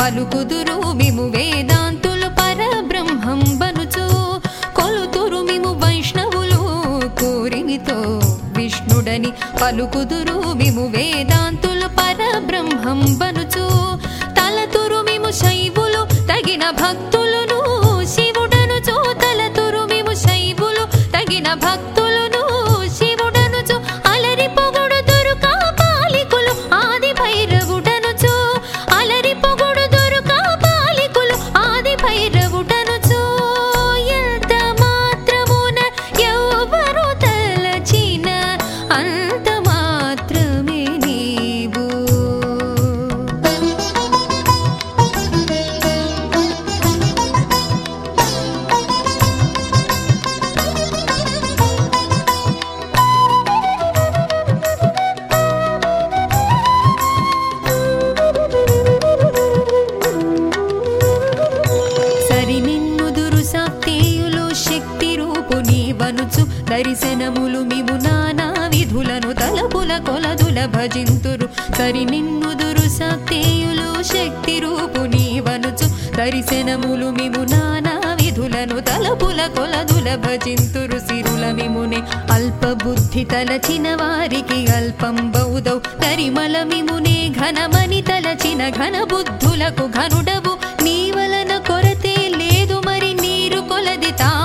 పలుకుదురు మిము వేదాంతులు పరబ్రహ్మం బనుచు కొలుతురు మిము వైష్ణవులు కోరిమితో విష్ణుడని పలుకుదురు మిము వేదాంతులు పరబ్రహ్మం బనుచు తలతురు మిము శైవులు తగిన భక్తులను శివుడనుచు తలతురు మిము శైవులు తగిన భక్తులను శివుడనుచు అలరి పొగడుదురు కాపాలికులు ఆది భైరవుడనుచు అలరి పొగడుదురు కాపాలికులు ఆది భైరవుడనుచు ఎంత మాత్రమున ఎవ్వరు తలచిన అంత మాత్రమే నీవు సరి నిన్నుదురు సాక్తేయులు శక్తి రూపు నీవనుచు దర్శనములు మిము నానా విధులను తలపుల కొలదుల భజింతురు సరి నిన్నుదురు సాక్తేయులు శక్తి రూపు నీవనుచు దర్శనములు మిము నానా విధులను తలపుల కొలదుల భజింతురు సిరుల మిమునే అల్ప బుద్ధి తలచిన వారికి అల్పం బౌదౌ తరిమల మిమునే ఘనమని తలచిన ఘన బుద్ధులకు ఘనుడవు నీ వలన కొరతే లేదు మరి నీరు కొలది తా